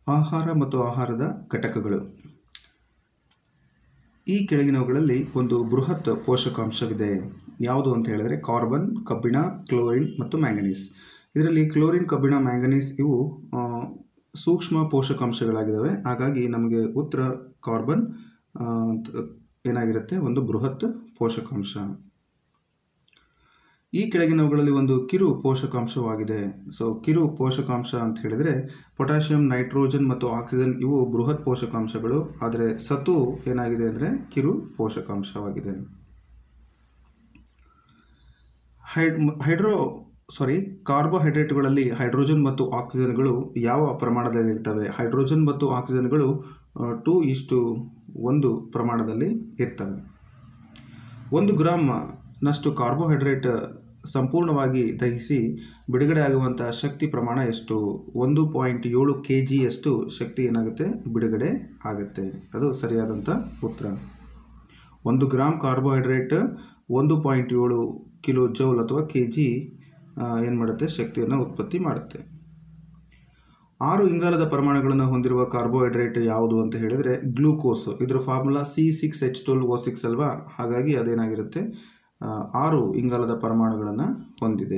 ಆಹಾರ ಮತ್ತು ಆಹಾರದ ಘಟಕಗಳು ಈ ಕೆಳಗಿನವುಗಳಲ್ಲಿ ಒಂದು ಬೃಹತ್ ಪೋಷಕಾಂಶವಿದೆ ಯಾವುದು ಅಂತ ಹೇಳಿದರೆ ಕಾರ್ಬನ್ ಕಬ್ಬಿಣ ಕ್ಲೋರಿನ್ ಮತ್ತು ಮ್ಯಾಂಗನೀಸ್ ಇದರಲ್ಲಿ ಕ್ಲೋರಿನ್ ಕಬ್ಬಿಣ ಮ್ಯಾಂಗನೀಸ್ ಇವು ಆ, ಸೂಕ್ಷ್ಮ ಪೋಷಕಾಂಶಗಳಾಗಿದ್ದಾವೆ ಹಾಗಾಗಿ ನಮಗೆ ಉತ್ತರ ಕಾರ್ಬನ್ ಆ, ಅಂತ ಏನಾಗಿರುತ್ತೆ ಒಂದು ಬೃಹತ್ ಪೋಷಕಾಂಶ ಈ ಕೆಳಗಿನವುಗಳಲ್ಲಿ ಒಂದು ಕಿರು ಪೋಷಕಾಂಶವಾಗಿದೆ ಸೊ ಕಿರು ಪೋಷಕಾಂಶ ಅಂತ ಹೇಳಿದರೆ ಪೊಟ್ಯಾಷಿಯಂ ನೈಟ್ರೋಜನ್ ಮತ್ತು ಆಕ್ಸಿಜನ್ ಇವು ಬೃಹತ್ ಪೋಷಕಾಂಶಗಳು ಆದರೆ ಸತು ಏನಾಗಿದೆ ಅಂದರೆ ಕಿರು ಪೋಷಕಾಂಶವಾಗಿದೆ ಹೈಡ್ ಹೈಡ್ರೋ ಸಾರಿ ಕಾರ್ಬೋಹೈಡ್ರೇಟ್ಗಳಲ್ಲಿ ಹೈಡ್ರೋಜನ್ ಮತ್ತು ಆಕ್ಸಿಜನ್ಗಳು ಯಾವ ಪ್ರಮಾಣದಲ್ಲಿರ್ತವೆ ಹೈಡ್ರೋಜನ್ ಮತ್ತು ಆಕ್ಸಿಜನ್ಗಳು ಟೂ ಇಷ್ಟು ಒಂದು ಪ್ರಮಾಣದಲ್ಲಿ ಇರ್ತವೆ ಒಂದು ಗ್ರಾಮ್ ನಷ್ಟು ಕಾರ್ಬೋಹೈಡ್ರೇಟ್ ಸಂಪೂರ್ಣವಾಗಿ ದಹಿಸಿ ಬಿಡುಗಡೆ ಆಗುವಂಥ ಶಕ್ತಿ ಪ್ರಮಾಣ ಎಷ್ಟು ಒಂದು ಪಾಯಿಂಟ್ ಏಳು ಕೆ ಜಿಯಷ್ಟು ಶಕ್ತಿ ಏನಾಗುತ್ತೆ ಬಿಡುಗಡೆ ಆಗುತ್ತೆ ಅದು ಸರಿಯಾದಂಥ ಉತ್ತರ ಒಂದು ಗ್ರಾಮ್ ಕಾರ್ಬೋಹೈಡ್ರೇಟ್ ಒಂದು ಪಾಯಿಂಟ್ ಏಳು ಕಿಲೋ ಜೌಲ್ ಅಥವಾ ಕೆ ಜಿ ಏನು ಮಾಡುತ್ತೆ ಶಕ್ತಿಯನ್ನು ಉತ್ಪತ್ತಿ ಮಾಡುತ್ತೆ ಆರು ಇಂಗಾಲದ ಪರಮಾಣುಗಳನ್ನು ಹೊಂದಿರುವ ಕಾರ್ಬೋಹೈಡ್ರೇಟ್ ಯಾವುದು ಅಂತ ಹೇಳಿದರೆ ಗ್ಲೂಕೋಸ್ ಇದರ formula C six H twelve O six ಅಲ್ವಾ ಹಾಗಾಗಿ ಅದೇನಾಗಿರುತ್ತೆ ಆ, ಆರು ಇಂಗಾಲದ ಪರಮಾಣುಗಳನ್ನು ಹೊಂದಿದೆ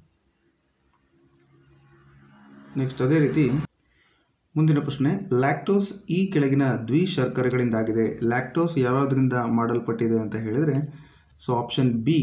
ನೆಕ್ಸ್ಟ್ ಅದೇ ರೀತಿ ಮುಂದಿನ ಪ್ರಶ್ನೆ ಲ್ಯಾಕ್ಟೋಸ್ ಈ ಕೆಳಗಿನ ದ್ವಿಶರ್ಕರೆಗಳಿಂದಾಗಿದೆ ಲ್ಯಾಕ್ಟೋಸ್ ಯಾವ್ಯಾವುದರಿಂದ ಮಾಡಲ್ಪಟ್ಟಿದೆ ಅಂತ ಹೇಳಿದರೆ so option B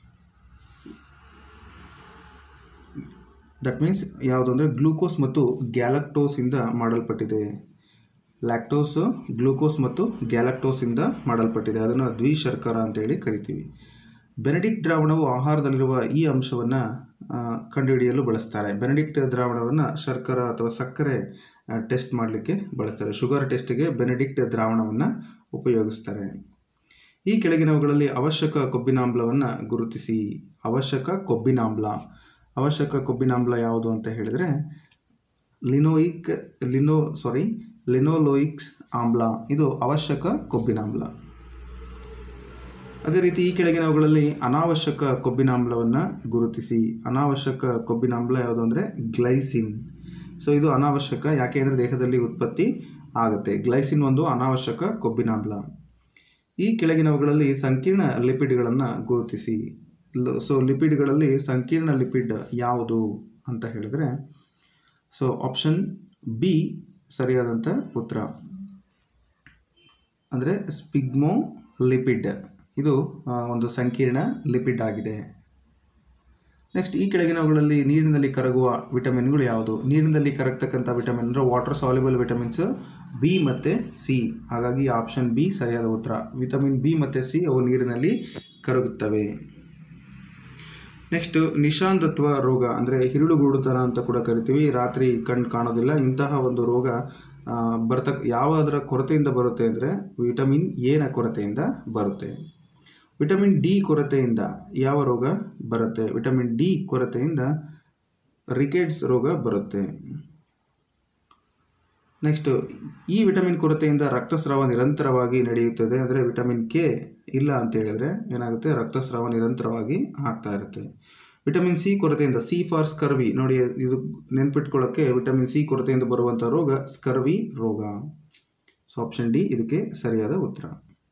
that means ಯಾವುದು ಅಂದರೆ ಗ್ಲೂಕೋಸ್ ಮತ್ತು ಗ್ಯಾಲಕ್ಟೋಸಿಂದ ಮಾಡಲ್ಪಟ್ಟಿದೆ ಲ್ಯಾಕ್ಟೋಸ್ ಗ್ಲೂಕೋಸ್ ಮತ್ತು ಗ್ಯಾಲಕ್ಟೋಸಿಂದ ಮಾಡಲ್ಪಟ್ಟಿದೆ ಅದನ್ನು ದ್ವಿಶರ್ಕರ ಅಂತೇಳಿ ಕರಿತೀವಿ ಬೆನಡಿಕ್ಟ್ ದ್ರಾವಣವು ಆಹಾರದಲ್ಲಿರುವ ಈ ಅಂಶವನ್ನು ಕಂಡುಹಿಡಿಯಲು ಬಳಸ್ತಾರೆ ಬೆನಡಿಕ್ಟ್ ದ್ರಾವಣವನ್ನು ಶರ್ಕರ ಅಥವಾ ಸಕ್ಕರೆ ಟೆಸ್ಟ್ ಮಾಡಲಿಕ್ಕೆ ಬಳಸ್ತಾರೆ ಶುಗರ್ ಟೆಸ್ಟ್ಗೆ ಬೆನಡಿಕ್ಟ್ ದ್ರಾವಣವನ್ನು ಉಪಯೋಗಿಸ್ತಾರೆ ಈ ಕೆಳಗಿನವುಗಳಲ್ಲಿ ಅವಶ್ಯಕ ಕೊಬ್ಬಿನಾಮ್ಲವನ್ನು ಗುರುತಿಸಿ ಅವಶ್ಯಕ ಕೊಬ್ಬಿನಾಮ್ಲ ಅವಶ್ಯಕ ಕೊಬ್ಬಿನಾಮ್ಲ ಯಾವುದು ಅಂತ ಹೇಳಿದರೆ ಲಿನೋಯಿಕ್ ಲಿನೋ ಸಾರಿ ಲಿನೋಲೋಯಿಕ್ಸ್ ಆಮ್ಲ ಇದು ಅವಶ್ಯಕ ಕೊಬ್ಬಿನಾಮ್ಲ ಅದೇ ರೀತಿ ಈ ಕೆಳಗಿನವುಗಳಲ್ಲಿ ಅನಾವಶ್ಯಕ ಕೊಬ್ಬಿನಾಮ್ಲವನ್ನು ಗುರುತಿಸಿ ಅನಾವಶ್ಯಕ ಕೊಬ್ಬಿನಾಮ್ಲ ಯಾವುದು ಅಂದರೆ ಗ್ಲೈಸಿನ್ ಸೊ ಇದು ಅನಾವಶ್ಯಕ ಯಾಕೆ ಅಂದರೆ ದೇಹದಲ್ಲಿ ಉತ್ಪತ್ತಿ ಆಗುತ್ತೆ ಗ್ಲೈಸಿನ್ ಒಂದು ಅನಾವಶ್ಯಕ ಕೊಬ್ಬಿನಾಮ್ಲ ಈ ಕೆಳಗಿನವುಗಳಲ್ಲಿ ಸಂಕೀರ್ಣ ಲಿಪಿಡ್ಗಳನ್ನು ಗುರುತಿಸಿ ಸೊ ಲಿಪಿಡ್ಗಳಲ್ಲಿ ಸಂಕೀರ್ಣ ಲಿಪಿಡ್ ಯಾವುದು ಅಂತ ಹೇಳಿದರೆ ಸೊ ಆಪ್ಷನ್ ಬಿ ಸರಿಯಾದಂಥ ಉತ್ತರ ಅಂದರೆ ಸ್ಪಿಗ್ಮೋ ಲಿಪಿಡ್ ಇದು ಆ, ಒಂದು ಸಂಕೀರ್ಣ ಲಿಪಿಡ್ ಆಗಿದೆ ನೆಕ್ಸ್ಟ್ ಈ ಕೆಳಗಿನವುಗಳಲ್ಲಿ ನೀರಿನಲ್ಲಿ ಕರಗುವ ವಿಟಮಿನ್ಗಳು ಯಾವುದು ನೀರಿನಲ್ಲಿ ಕರಗ್ತಕ್ಕಂಥ ವಿಟಮಿನ್ ಅಂದರೆ ವಾಟರ್ ಸಾಲ್ಯುಬಲ್ ವಿಟಮಿನ್ಸ್ ಬಿ ಮತ್ತು ಸಿ ಹಾಗಾಗಿ ಆಪ್ಷನ್ ಬಿ ಸರಿಯಾದ ಉತ್ತರ ವಿಟಮಿನ್ ಬಿ ಮತ್ತು ಸಿ ಅವು ನೀರಿನಲ್ಲಿ ಕರಗುತ್ತವೆ ನೆಕ್ಸ್ಟ್ ನಿಶಾಂತತ್ವ ರೋಗ ಅಂದರೆ ಹಿರುಳುಗೂಡುತನ ಅಂತ ಕೂಡ ಕರಿತೀವಿ ರಾತ್ರಿ ಕಣ್ಣು ಕಾಣೋದಿಲ್ಲ ಇಂತಹ ಒಂದು ರೋಗ ಆ, ಬರ್ತಕ್ ಯಾವುದರ ಕೊರತೆಯಿಂದ ಬರುತ್ತೆ ಅಂದರೆ ವಿಟಮಿನ್ ಎನ ಕೊರತೆಯಿಂದ ಬರುತ್ತೆ ವಿಟಮಿನ್ ಡಿ ಕೊರತೆಯಿಂದ ಯಾವ ರೋಗ ಬರುತ್ತೆ ವಿಟಮಿನ್ ಡಿ ಕೊರತೆಯಿಂದ ರಿಕೆಟ್ಸ್ ರೋಗ ಬರುತ್ತೆ ನೆಕ್ಸ್ಟ್ ಈ ವಿಟಮಿನ್ ಕೊರತೆಯಿಂದ ರಕ್ತಸ್ರಾವ ನಿರಂತರವಾಗಿ ನಡೆಯುತ್ತದೆ ಅಂದರೆ ವಿಟಮಿನ್ ಕೆ ಇಲ್ಲ ಅಂತ ಹೇಳಿದ್ರೆ ಏನಾಗುತ್ತೆ ರಕ್ತಸ್ರಾವ ನಿರಂತರವಾಗಿ ಆಗ್ತಾ ಇರುತ್ತೆ ವಿಟಮಿನ್ ಸಿ ಕೊರತೆಯಿಂದ ಸಿ ಫಾರ್ ಸ್ಕರ್ವಿ ನೋಡಿ ಇದು ನೆನ್ಪಿಟ್ಕೊಳ್ಳೋಕ್ಕೆ ವಿಟಮಿನ್ ಸಿ ಕೊರತೆಯಿಂದ ಬರುವಂಥ ರೋಗ ಸ್ಕರ್ವಿ ರೋಗ ಸೊ ಆಪ್ಷನ್ ಡಿ ಇದಕ್ಕೆ ಸರಿಯಾದ ಉತ್ತರ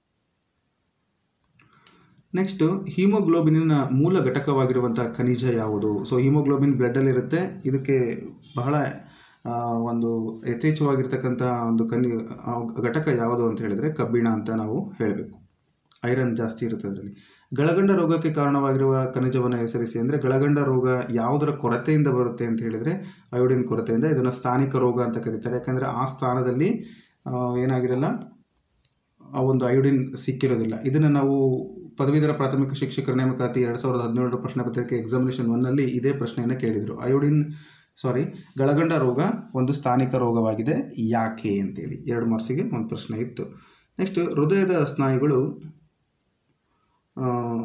ನೆಕ್ಸ್ಟ್ ಹಿಮೋಗ್ಲೋಬಿನಿನ ಮೂಲ ಘಟಕವಾಗಿರುವಂಥ ಖನಿಜ ಯಾವುದು ಸೊ ಹಿಮೋಗ್ಲೋಬಿನ್ ಬ್ಲಡ್ಡಲ್ಲಿರುತ್ತೆ ಇದಕ್ಕೆ ಬಹಳ ಆ, ಒಂದು ಯಥೇಚ್ಛವಾಗಿರ್ತಕ್ಕಂಥ ಒಂದು ಕನಿ ಆ, ಘಟಕ ಯಾವುದು ಅಂತ ಹೇಳಿದರೆ ಕಬ್ಬಿಣ ಅಂತ ನಾವು ಹೇಳಬೇಕು ಐರನ್ ಜಾಸ್ತಿ ಇರುತ್ತೆ ಅದರಲ್ಲಿ ಗಳಗಂಡ ರೋಗಕ್ಕೆ ಕಾರಣವಾಗಿರುವ ಖನಿಜವನ್ನು ಹೆಸರಿಸಿ ಅಂದರೆ ಗಳಗಂಡ ರೋಗ ಯಾವುದರ ಕೊರತೆಯಿಂದ ಬರುತ್ತೆ ಅಂತ ಹೇಳಿದರೆ ಅಯೋಡಿನ್ ಕೊರತೆಯಿಂದ ಇದನ್ನು ಸ್ಥಾನಿಕ ರೋಗ ಅಂತ ಕರೀತಾರೆ ಯಾಕಂದರೆ ಆ ಸ್ಥಾನದಲ್ಲಿ ಆ, ಏನಾಗಿರಲ್ಲ ಆ ಒಂದು ಅಯೋಡಿನ್ ಸಿಕ್ಕಿರೋದಿಲ್ಲ ಇದನ್ನು ನಾವು ಪದವೀಧರ ಪ್ರಾಥಮಿಕ ಶಿಕ್ಷಕರ ನೇಮಕಾತಿ ಎರಡು ಸಾವಿರದ ಹದಿನೇಳರ ಪ್ರಶ್ನೆ ಪತ್ರಿಕೆ ಎಕ್ಸಾಮಿನೇಷನ್ ಒನ್ನಲ್ಲಿ ಇದೇ ಪ್ರಶ್ನೆಯನ್ನು ಕೇಳಿದರು ಅಯೋಡಿನ್ ಸಾರಿ ಗಳಗಂಡ ರೋಗ ಒಂದು ಸ್ಥಾನಿಕ ರೋಗವಾಗಿದೆ ಯಾಕೆ ಅಂತೇಳಿ ಎರಡು ಮಾರ್ಕ್ಸಿಗೆ ಒಂದು ಪ್ರಶ್ನೆ ಇತ್ತು ನೆಕ್ಸ್ಟ್ ಹೃದಯದ ಸ್ನಾಯುಗಳು ಆ,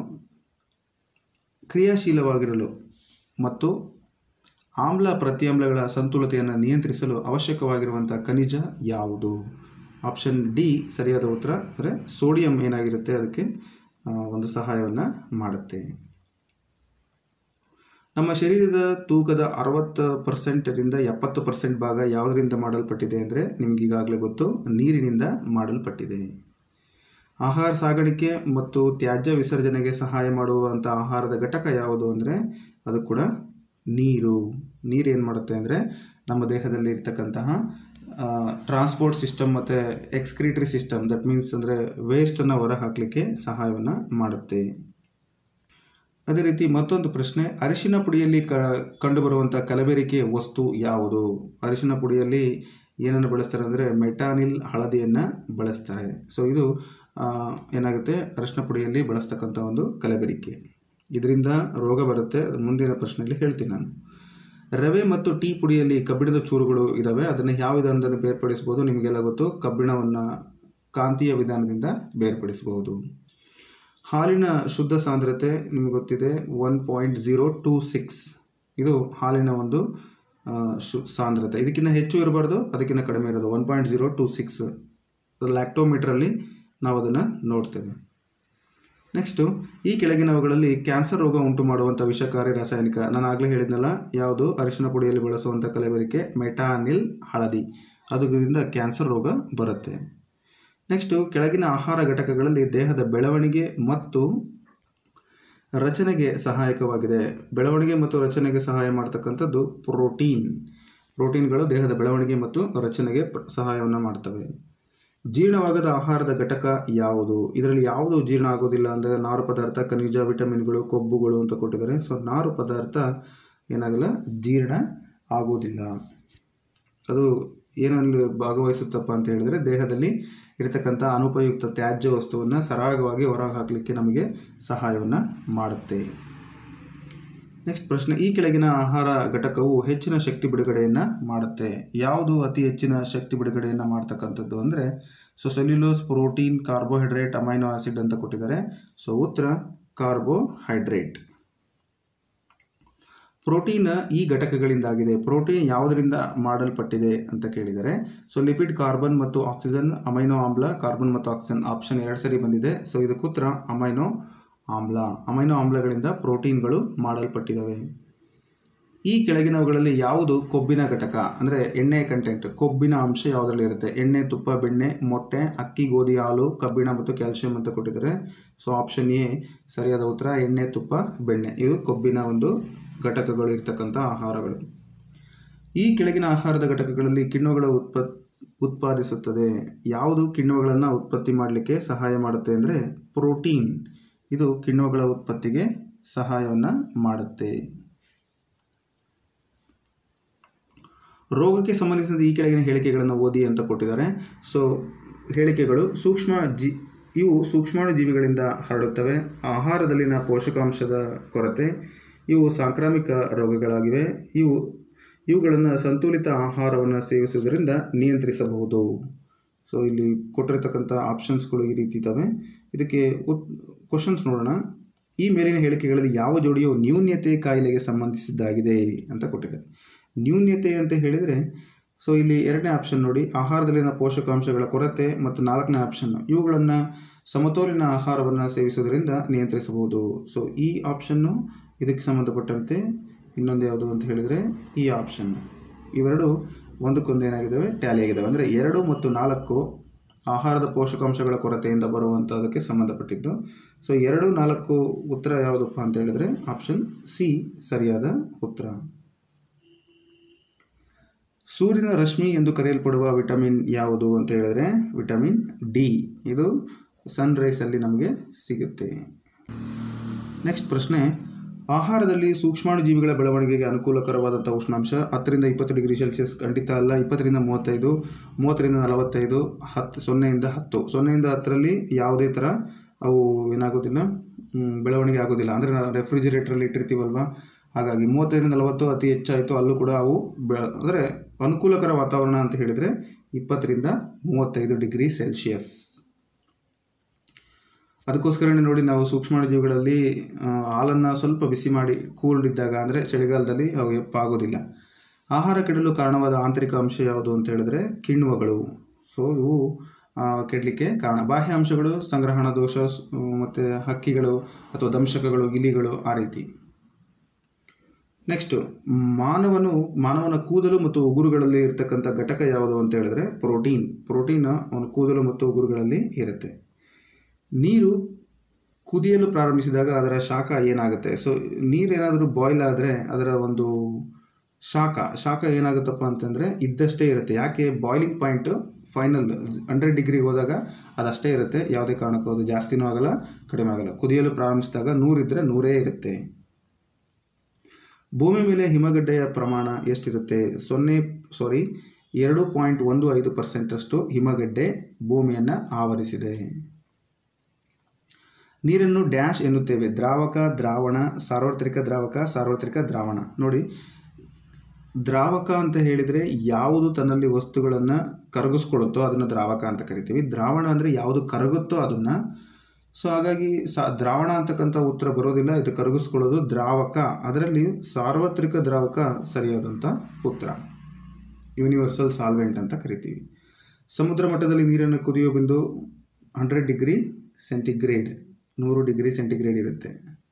ಕ್ರಿಯಾಶೀಲವಾಗಿರಲು ಮತ್ತು ಆಮ್ಲ ಪ್ರತ್ಯಾಮ್ಲಗಳ ಸಂತುಲತೆಯನ್ನು ನಿಯಂತ್ರಿಸಲು ಅವಶ್ಯಕವಾಗಿರುವಂಥ ಖನಿಜ ಯಾವುದು ಆಪ್ಷನ್ ಡಿ ಸರಿಯಾದ ಉತ್ತರ ಅಂದರೆ ಸೋಡಿಯಂ ಏನಾಗಿರುತ್ತೆ ಅದಕ್ಕೆ ಆ, ಒಂದು ಸಹಾಯವನ್ನು ಮಾಡುತ್ತೆ ನಮ್ಮ ಶರೀರದ ತೂಕದ ಅರವತ್ತು ಪರ್ಸೆಂಟರಿಂದ ಎಪ್ಪತ್ತು ಪರ್ಸೆಂಟ್ ಭಾಗ ಯಾವುದರಿಂದ ಮಾಡಲ್ಪಟ್ಟಿದೆ ಅಂದರೆ ನಿಮ್ಗೆ ಈಗಾಗಲೇ ಗೊತ್ತು ನೀರಿನಿಂದ ಮಾಡಲ್ಪಟ್ಟಿದೆ ಆಹಾರ ಸಾಗಾಣಿಕೆ ಮತ್ತು ತ್ಯಾಜ್ಯ ವಿಸರ್ಜನೆಗೆ ಸಹಾಯ ಮಾಡುವಂಥ ಆಹಾರದ ಘಟಕ ಯಾವುದು ಅಂದರೆ ಅದು ಕೂಡ ನೀರು ನೀರು ಏನು ಮಾಡುತ್ತೆ ಅಂದರೆ ನಮ್ಮ ದೇಹದಲ್ಲಿ ಇರ್ತಕ್ಕಂತಹ ಟ್ರಾನ್ಸ್ಪೋರ್ಟ್ ಸಿಸ್ಟಮ್ ಮತ್ತು ಎಕ್ಸ್ಕ್ರಿಟರಿ ಸಿಸ್ಟಮ್ ದಟ್ ಮೀನ್ಸ್ ಅಂದರೆ ವೇಸ್ಟನ್ನು ಹೊರ ಹಾಕಲಿಕ್ಕೆ ಸಹಾಯವನ್ನು ಮಾಡುತ್ತೆ ಅದೇ ರೀತಿ ಮತ್ತೊಂದು ಪ್ರಶ್ನೆ ಅರಿಶಿನ ಪುಡಿಯಲ್ಲಿ ಕ ಕಂಡುಬರುವಂಥ ಕಲಬೆರಿಕೆ ವಸ್ತು ಯಾವುದು ಅರಿಶಿನ ಪುಡಿಯಲ್ಲಿ ಏನನ್ನು ಬಳಸ್ತಾರೆ ಅಂದರೆ ಮೆಟಾನಿಲ್ ಹಳದಿಯನ್ನು ಬಳಸ್ತಾರೆ ಸೊ ಇದು ಆ, ಏನಾಗುತ್ತೆ ಅರಿಶಿನ ಪುಡಿಯಲ್ಲಿ ಬಳಸ್ತಕ್ಕಂಥ ಒಂದು ಕಲಬೆರಿಕೆ ಇದರಿಂದ ರೋಗ ಬರುತ್ತೆ ಅದು ಮುಂದಿನ ಪ್ರಶ್ನೆಯಲ್ಲಿ ಹೇಳ್ತೀನಿ ನಾನು ರವೆ ಮತ್ತು ಟೀ ಪುಡಿಯಲ್ಲಿ ಕಬ್ಬಿಣದ ಚೂರುಗಳು ಇದ್ದಾವೆ ಅದನ್ನು ಯಾವ ವಿಧಾನದಲ್ಲಿ ಬೇರ್ಪಡಿಸ್ಬೋದು ನಿಮಗೆಲ್ಲ ಗೊತ್ತು ಕಬ್ಬಿಣವನ್ನು ಕಾಂತೀಯ ವಿಧಾನದಿಂದ ಬೇರ್ಪಡಿಸಬಹುದು ಹಾಲಿನ ಶುದ್ಧ ಸಾಂದ್ರತೆ ನಿಮಗೆ ಗೊತ್ತಿದೆ one point zero two six ಇದು ಹಾಲಿನ ಒಂದು ಆ, ಶು ಸಾಂದ್ರತೆ ಇದಕ್ಕಿಂತ ಹೆಚ್ಚು ಇರಬಾರ್ದು ಅದಕ್ಕಿಂತ ಕಡಿಮೆ ಇರೋದು one point zero two six ಲ್ಯಾಕ್ಟೋಮೀಟ್ರಲ್ಲಿ ನಾವು ಅದನ್ನು ನೋಡ್ತೇವೆ ನೆಕ್ಸ್ಟು ಈ ಕೆಳಗಿನವುಗಳಲ್ಲಿ ಕ್ಯಾನ್ಸರ್ ರೋಗ ಉಂಟು ಮಾಡುವಂಥ ವಿಷಕಾರಿ ರಾಸಾಯನಿಕ ನಾನು ಆಗಲೇ ಹೇಳಿದ್ನಲ್ಲ ಯಾವುದು ಅರಿಶಿನ ಪುಡಿಯಲ್ಲಿ ಬಳಸುವಂಥ ಕಲಬೆರಿಕೆ ಮೆಟಾನಿಲ್ ಹಳದಿ ಅದರಿಂದ ಕ್ಯಾನ್ಸರ್ ರೋಗ ಬರುತ್ತೆ ನೆಕ್ಸ್ಟು ಕೆಳಗಿನ ಆಹಾರ ಘಟಕಗಳಲ್ಲಿ ದೇಹದ ಬೆಳವಣಿಗೆ ಮತ್ತು ರಚನೆಗೆ ಸಹಾಯಕವಾಗಿದೆ ಬೆಳವಣಿಗೆ ಮತ್ತು ರಚನೆಗೆ ಸಹಾಯ ಮಾಡ್ತಕ್ಕಂಥದ್ದು ಪ್ರೋಟೀನ್ ಪ್ರೋಟೀನ್ಗಳು ದೇಹದ ಬೆಳವಣಿಗೆ ಮತ್ತು ರಚನೆಗೆ ಪ- ಸಹಾಯವನ್ನು ಮಾಡ್ತವೆ ಜೀರ್ಣವಾಗದ ಆಹಾರದ ಘಟಕ ಯಾವುದು ಇದರಲ್ಲಿ ಯಾವುದು ಜೀರ್ಣ ಆಗೋದಿಲ್ಲ ಅಂದರೆ ನಾರು ಪದಾರ್ಥ ಖನಿಜ ವಿಟಮಿನ್ಗಳು ಕೊಬ್ಬುಗಳು ಅಂತ ಕೊಟ್ಟಿದ್ದಾರೆ ಸೊ ನಾರು ಪದಾರ್ಥ ಏನಾಗಲ್ಲ ಜೀರ್ಣ ಆಗೋದಿಲ್ಲ ಅದು ಏನಲ್ಲಿ ಭಾಗವಹಿಸುತ್ತಪ್ಪ ಅಂತ ಹೇಳಿದರೆ ದೇಹದಲ್ಲಿ ಇರತಕ್ಕಂಥ ಅನುಪಯುಕ್ತ ತ್ಯಾಜ್ಯ ವಸ್ತುವನ್ನು ಸರಾಗವಾಗಿ ಹೊರಗೆ ಹಾಕಲಿಕ್ಕೆ ನಮಗೆ ಸಹಾಯವನ್ನು ಮಾಡುತ್ತೆ ನೆಕ್ಸ್ಟ್ ಪ್ರಶ್ನೆ ಈ ಕೆಳಗಿನ ಆಹಾರ ಘಟಕವು ಹೆಚ್ಚಿನ ಶಕ್ತಿ ಬಿಡುಗಡೆಯನ್ನು ಮಾಡುತ್ತೆ ಯಾವುದು ಅತಿ ಹೆಚ್ಚಿನ ಶಕ್ತಿ ಬಿಡುಗಡೆಯನ್ನು ಮಾಡ್ತಕ್ಕಂಥದ್ದು ಅಂದರೆ so cellulose protein carbohydrate amino acid ಅಂತ ಕೊಟ್ಟಿದ್ದಾರೆ ಸೊ ಉತ್ತರ ಕಾರ್ಬೋಹೈಡ್ರೇಟ್ ಪ್ರೋಟೀನ್ ಈ ಘಟಕಗಳಿಂದಾಗಿದೆ ಪ್ರೋಟೀನ್ ಯಾವುದರಿಂದ ಮಾಡಲ್ಪಟ್ಟಿದೆ ಅಂತ ಕೇಳಿದರೆ ಸೊ ಲಿಪಿಡ್ ಕಾರ್ಬನ್ ಮತ್ತು ಆಕ್ಸಿಜನ್ ಅಮೈನೋ ಆಮ್ಲ ಕಾರ್ಬನ್ ಮತ್ತು ಆಕ್ಸಿಜನ್ ಆಪ್ಷನ್ ಎರಡು ಸರಿ ಬಂದಿದೆ ಸೊ ಇದಕ್ಕೆ ಉತ್ತರ ಅಮೈನೋ ಆಮ್ಲ ಅಮೈನೋ ಆಮ್ಲಗಳಿಂದ ಪ್ರೋಟೀನ್ಗಳು ಮಾಡಲ್ಪಟ್ಟಿದ್ದಾವೆ ಈ ಕೆಳಗಿನವುಗಳಲ್ಲಿ ಯಾವುದು ಕೊಬ್ಬಿನ ಘಟಕ ಅಂದರೆ ಎಣ್ಣೆ ಕಂಟೆಂಟ್ ಕೊಬ್ಬಿನ ಅಂಶ ಯಾವುದರಲ್ಲಿ ಇರುತ್ತೆ ಎಣ್ಣೆ ತುಪ್ಪ ಬೆಣ್ಣೆ ಮೊಟ್ಟೆ ಅಕ್ಕಿ ಗೋಧಿ ಹಾಲು ಕಬ್ಬಿಣ ಮತ್ತು ಕ್ಯಾಲ್ಸಿಯಂ ಅಂತ ಕೊಟ್ಟಿದ್ದಾರೆ ಸೊ ಆಪ್ಷನ್ ಎ ಸರಿಯಾದ ಉತ್ತರ ಎಣ್ಣೆ ತುಪ್ಪ ಬೆಣ್ಣೆ ಇದು ಕೊಬ್ಬಿನ ಒಂದು ಘಟಕಗಳು ಇರ್ತಕ್ಕಂಥ ಆಹಾರಗಳು ಈ ಕೆಳಗಿನ ಆಹಾರದ ಘಟಕಗಳಲ್ಲಿ ಕಿಣ್ವಗಳ ಉತ್ಪತ್ ಉತ್ಪಾದಿಸುತ್ತದೆ ಯಾವುದು ಕಿಣ್ವಗಳನ್ನು ಉತ್ಪತ್ತಿ ಮಾಡಲಿಕ್ಕೆ ಸಹಾಯ ಮಾಡುತ್ತೆ ಅಂದರೆ ಪ್ರೋಟೀನ್ ಇದು ಕಿಣ್ವಗಳ ಉತ್ಪತ್ತಿಗೆ ಸಹಾಯವನ್ನು ಮಾಡುತ್ತೆ ರೋಗಕ್ಕೆ ಸಂಬಂಧಿಸಿದ ಈ ಕೆಳಗಿನ ಹೇಳಿಕೆಗಳನ್ನು ಓದಿ ಅಂತ ಕೊಟ್ಟಿದ್ದಾರೆ ಸೊ ಹೇಳಿಕೆಗಳು ಸೂಕ್ಷ್ಮ ಜಿ ಇವು ಸೂಕ್ಷ್ಮಾಣು ಜೀವಿಗಳಿಂದ ಹರಡುತ್ತವೆ ಆಹಾರದಲ್ಲಿನ ಪೋಷಕಾಂಶದ ಕೊರತೆ ಇವು ಸಾಂಕ್ರಾಮಿಕ ರೋಗಗಳಾಗಿವೆ ಇವು ಇವುಗಳನ್ನು ಸಂತುಲಿತ ಆಹಾರವನ್ನು ಸೇವಿಸುವುದರಿಂದ ನಿಯಂತ್ರಿಸಬಹುದು ಸೊ ಇಲ್ಲಿ ಕೊಟ್ಟಿರತಕ್ಕಂಥ ಆಪ್ಷನ್ಸ್ಗಳು ಈ ರೀತಿ ಇದ್ದಾವೆ ಇದಕ್ಕೆ ಉತ್ ಕ್ವಶನ್ಸ್ ನೋಡೋಣ ಈ ಮೇಲಿನ ಹೇಳಿಕೆಗಳಲ್ಲಿ ಯಾವ ಜೋಡಿಯು ನ್ಯೂನ್ಯತೆ ಕಾಯಿಲೆಗೆ ಸಂಬಂಧಿಸಿದ್ದಾಗಿದೆ ಅಂತ ಕೊಟ್ಟಿದ್ದಾರೆ ನ್ಯೂನ್ಯತೆ ಅಂತ ಹೇಳಿದರೆ ಸೊ ಇಲ್ಲಿ ಎರಡನೇ ಆಪ್ಷನ್ ನೋಡಿ ಆಹಾರದಲ್ಲಿನ ಪೋಷಕಾಂಶಗಳ ಕೊರತೆ ಮತ್ತು ನಾಲ್ಕನೇ ಆಪ್ಷನ್ ಇವುಗಳನ್ನು ಸಮತೋಲಿನ ಆಹಾರವನ್ನು ಸೇವಿಸುವುದರಿಂದ ನಿಯಂತ್ರಿಸಬಹುದು ಸೊ ಈ ಆಪ್ಷನ್ನು ಇದಕ್ಕೆ ಸಂಬಂಧಪಟ್ಟಂತೆ ಇನ್ನೊಂದು ಯಾವುದು ಅಂತ ಹೇಳಿದರೆ ಈ ಆಪ್ಷನ್ ಇವೆರಡು ಒಂದಕ್ಕೊಂದು ಏನಾಗಿದ್ದಾವೆ ಟ್ಯಾಲಿ ಆಗಿದ್ದಾವೆ ಅಂದರೆ ಎರಡು ಮತ್ತು ನಾಲ್ಕು ಆಹಾರದ ಪೋಷಕಾಂಶಗಳ ಕೊರತೆಯಿಂದ ಬರುವಂಥದಕ್ಕೆ ಸಂಬಂಧಪಟ್ಟಿದ್ದು ಸೊ ಎರಡು ನಾಲ್ಕು ಉತ್ತರ ಯಾವುದಪ್ಪ ಅಂತ ಹೇಳಿದರೆ ಆಪ್ಷನ್ ಸಿ ಸರಿಯಾದ ಉತ್ತರ ಸೂರ್ಯನ ರಶ್ಮಿ ಎಂದು ಕರೆಯಲ್ಪಡುವ ವಿಟಮಿನ್ ಯಾವುದು ಅಂತ ಹೇಳಿದ್ರೆ ವಿಟಮಿನ್ ಡಿ ಇದು ಸನ್ ರೈಸಲ್ಲಿ ನಮಗೆ ಸಿಗುತ್ತೆ ನೆಕ್ಸ್ಟ್ ಪ್ರಶ್ನೆ ಆಹಾರದಲ್ಲಿ ಸೂಕ್ಷ್ಮಾಣುಜೀವಿಗಳ ಬೆಳವಣಿಗೆಗೆ ಅನುಕೂಲಕರವಾದಂಥ ಉಷ್ಣಾಂಶ ಹತ್ತರಿಂದ ಇಪ್ಪತ್ತು ಡಿಗ್ರಿ ಸೆಲ್ಸಿಯಸ್ ಖಂಡಿತ ಅಲ್ಲ ಇಪ್ಪತ್ತರಿಂದ ಮೂವತ್ತೈದು ಮೂವತ್ತರಿಂದ ನಲವತ್ತೈದು ಹತ್ತು ಸೊನ್ನೆಯಿಂದ ಹತ್ತು ಸೊನ್ನೆಯಿಂದ ಹತ್ತರಲ್ಲಿ ಯಾವುದೇ ಥರ ಅವು ಏನಾಗೋದಿಲ್ಲ ಮ್, ಬೆಳವಣಿಗೆ ಆಗೋದಿಲ್ಲ ಅಂದರೆ ನಾವು ರೆಫ್ರಿಜಿರೇಟ್ರಲ್ಲಿ ಇಟ್ಟಿರ್ತೀವಲ್ವ ಹಾಗಾಗಿ ಮೂವತ್ತೈದರಿಂದ ನಲವತ್ತು ಅತಿ ಹೆಚ್ಚಾಯಿತು ಅಲ್ಲೂ ಕೂಡ ಅವು ಬೆ ಅಂದರೆ ಅನುಕೂಲಕರ ವಾತಾವರಣ ಅಂತ ಹೇಳಿದರೆ ಇಪ್ಪತ್ತರಿಂದ ಮೂವತ್ತೈದು ಡಿಗ್ರಿ ಸೆಲ್ಸಿಯಸ್ ಅದಕ್ಕೋಸ್ಕರನೇ ನೋಡಿ ನಾವು ಸೂಕ್ಷ್ಮಾಣುಜೀವಿಗಳಲ್ಲಿ ಆ, ಹಾಲನ್ನು ಸ್ವಲ್ಪ ಬಿಸಿ ಮಾಡಿ ಕೂಲ್ಡ್ ಇದ್ದಾಗ ಅಂದರೆ ಚಳಿಗಾಲದಲ್ಲಿ ಅವು ಎಪ್ಪಾಗೋದಿಲ್ಲ ಆಹಾರ ಕೆಡಲು ಕಾರಣವಾದ ಆಂತರಿಕ ಅಂಶ ಯಾವುದು ಅಂತ ಹೇಳಿದ್ರೆ ಕಿಣ್ವಗಳು ಸೊ ಇವು ಆ, ಕೆಡಲಿಕ್ಕೆ ಕಾರಣ ಬಾಹ್ಯ ಅಂಶಗಳು ಸಂಗ್ರಹಣ ದೋಷ ಸ್- ಮತ್ತು ಹಕ್ಕಿಗಳು ಅಥವಾ ದಂಶಕಗಳು ಇಲಿಗಳು ಆ ರೀತಿ ನೆಕ್ಸ್ಟು ಮಾನವನು ಮಾನವನ ಕೂದಲು ಮತ್ತು ಉಗುರುಗಳಲ್ಲಿ ಇರತಕ್ಕಂಥ ಘಟಕ ಯಾವುದು ಅಂತ ಹೇಳಿದ್ರೆ ಪ್ರೋಟೀನ್ ಪ್ರೋಟೀನ್ ಅವನ ಕೂದಲು ಮತ್ತು ಉಗುರುಗಳಲ್ಲಿ ಇರುತ್ತೆ ನೀರು ಕುದಿಯಲು ಪ್ರಾರಂಭಿಸಿದಾಗ ಅದರ ಶಾಖ ಏನಾಗುತ್ತೆ ಸೊ ನೀರೇನಾದರೂ ಬಾಯ್ಲ್ ಆದರೆ ಅದರ ಒಂದು ಶಾಖ ಶಾಖ ಏನಾಗುತ್ತಪ್ಪ ಅಂತಂದರೆ ಇದ್ದಷ್ಟೇ ಇರುತ್ತೆ ಯಾಕೆ ಬಾಯ್ಲಿಂಗ್ ಪಾಯಿಂಟ್ ಫೈನಲ್ ಹಂಡ್ರೆಡ್ ಡಿಗ್ರಿಗೆ ಹೋದಾಗ ಅದಷ್ಟೇ ಇರುತ್ತೆ ಯಾವುದೇ ಕಾರಣಕ್ಕೂ ಅದು ಜಾಸ್ತಿನೂ ಆಗಲ್ಲ ಕಡಿಮೆ ಆಗಲ್ಲ ಕುದಿಯಲು ಪ್ರಾರಂಭಿಸಿದಾಗ ನೂರಿದ್ದರೆ ನೂರೇ ಇರುತ್ತೆ ಭೂಮಿ ಮೇಲೆ ಹಿಮಗಡ್ಡೆಯ ಪ್ರಮಾಣ ಎಷ್ಟಿರುತ್ತೆ ಸೊನ್ನೆ ಸಾರಿ ಎರಡು ಪಾಯಿಂಟ್ ಒಂದು ಐದು ಪರ್ಸೆಂಟಷ್ಟು ಹಿಮಗಡ್ಡೆ ಭೂಮಿಯನ್ನು ಆವರಿಸಿದೆ ನೀರನ್ನು ಡ್ಯಾಶ್ ಎನ್ನುತ್ತೇವೆ ದ್ರಾವಕ ದ್ರಾವಣ ಸಾರ್ವತ್ರಿಕ ದ್ರಾವಕ ಸಾರ್ವತ್ರಿಕ ದ್ರಾವಣ ನೋಡಿ ದ್ರಾವಕ ಅಂತ ಹೇಳಿದರೆ ಯಾವುದು ತನ್ನಲ್ಲಿ ವಸ್ತುಗಳನ್ನು ಕರಗಿಸ್ಕೊಳ್ಳುತ್ತೋ ಅದನ್ನು ದ್ರಾವಕ ಅಂತ ಕರಿತೀವಿ ದ್ರಾವಣ ಅಂದರೆ ಯಾವುದು ಕರಗುತ್ತೋ ಅದನ್ನು ಸೊ ಹಾಗಾಗಿ ಸಾ ದ್ರಾವಣ ಅಂತಕ್ಕಂಥ ಉತ್ತರ ಬರೋದಿಲ್ಲ ಇದು ಕರಗಿಸ್ಕೊಳ್ಳೋದು ದ್ರಾವಕ ಅದರಲ್ಲಿ ಸಾರ್ವತ್ರಿಕ ದ್ರಾವಕ ಸರಿಯಾದಂಥ ಉತ್ತರ ಯೂನಿವರ್ಸಲ್ ಸಾಲ್ವೆಂಟ್ ಅಂತ ಕರಿತೀವಿ ಸಮುದ್ರ ಮಟ್ಟದಲ್ಲಿ ನೀರನ್ನು ಕುದಿಯೋ ಬಿಂದು ಹಂಡ್ರೆಡ್ ಡಿಗ್ರಿ ಸೆಂಟಿಗ್ರೇಡ್ ನೂರು ಡಿಗ್ರಿ ಸೆಂಟಿಗ್ರೇಡ್ ಇರುತ್ತೆ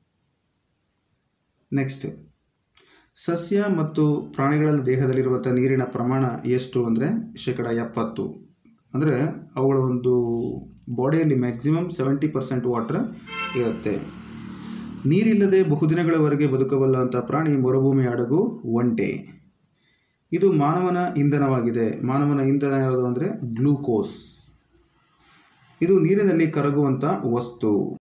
ನೆಕ್ಸ್ಟ್ ಸಸ್ಯ ಮತ್ತು ಪ್ರಾಣಿಗಳ ದೇಹದಲ್ಲಿರುವಂಥ ನೀರಿನ ಪ್ರಮಾಣ ಎಷ್ಟು ಅಂದರೆ ಶೇಕಡ ಎಪ್ಪತ್ತು ಅಂದರೆ ಅವುಗಳ ಒಂದು ಬಾಡಿಯಲ್ಲಿ ಮ್ಯಾಕ್ಸಿಮಮ್ ಸೆವೆಂಟಿ ಪರ್ಸೆಂಟ್ ವಾಟರ್ ಇರುತ್ತೆ ನೀರಿಲ್ಲದೆ ಬಹುದಿನಗಳವರೆಗೆ ಬದುಕಬಲ್ಲಂಥ ಪ್ರಾಣಿ ಮರುಭೂಮಿ ಹಡಗು ಒಂಟೆ ಇದು ಮಾನವನ ಇಂಧನವಾಗಿದೆ ಮಾನವನ ಇಂಧನ ಯಾವುದು ಅಂದರೆ ಗ್ಲೂಕೋಸ್ ಇದು ನೀರಿನಲ್ಲಿ ಕರಗುವಂಥ ವಸ್ತು